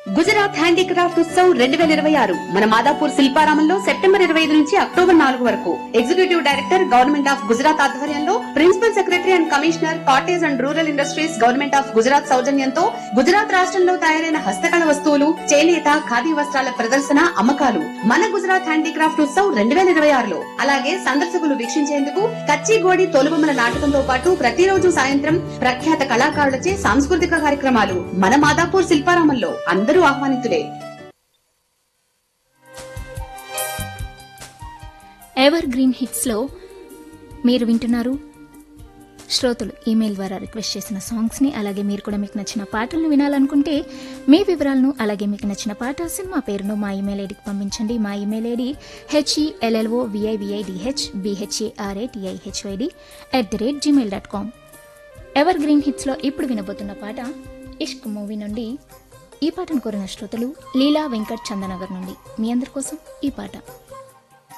Gujarat handicraft Utsav రెండు వేల ఇరవై ఆరు మన మాదాపూర్ శిల్పారామంలో సెప్టెంబర్ ఇరవై ఐదు నుంచి అక్టోబర్ నాలుగు వరకు executive director government of Gujarat ఆధ్వర్యంలో principal secretary and commissioner cottage and rural industries government of Gujarat సౌజన్యంతో గుజరాత్ రాష్ట్రంలో తయారైన హస్తకళ వస్తువులు చేనేత ఖాదీ వస్త్రాల ప్రదర్శన అమ్మకాలు మన గుజరాత్ హ్యాండీక్రాఫ్ట్ ఉత్సవ్ రెండు వేల ఇరవై ఆరులో అలాగే సందర్శకులు వీక్షించేందుకు కచ్చిగోడి తొలుబొమ్మల నాటకంతో పాటు ప్రతిరోజు సాయంత్రం ప్రఖ్యాత కళాకారులచే సాంస్కృతిక కార్యక్రమాలు మన మాదాపూర్ శిల్పారామంలో అందరూ ఆహ్వానితులే ఎవర్ గ్రీన్ హిట్స్లో మీరు వింటున్నారు శ్రోతలు ఈమెయిల్ ద్వారా రిక్వెస్ట్ చేసిన సాంగ్స్ని అలాగే మీరు కూడా మీకు నచ్చిన పాటలను వినాలనుకుంటే మీ వివరాలను అలాగే మీకు నచ్చిన పాట సినిమా పేరును మా ఈమెయిల్ ఐడికి పంపించండి మా email ID H E L L O V I V I D H B H A R A T I H Y D at the rate Gmail dot com evergreen హిట్స్లో ఇప్పుడు వినబోతున్న పాట ఇష్క్ మూవీ నుండి ఈ పాటను కోరిన శ్రోతలు లీలా వెంకట్ చందనగర్ నుండి మీ అందరి కోసం ఈ పాట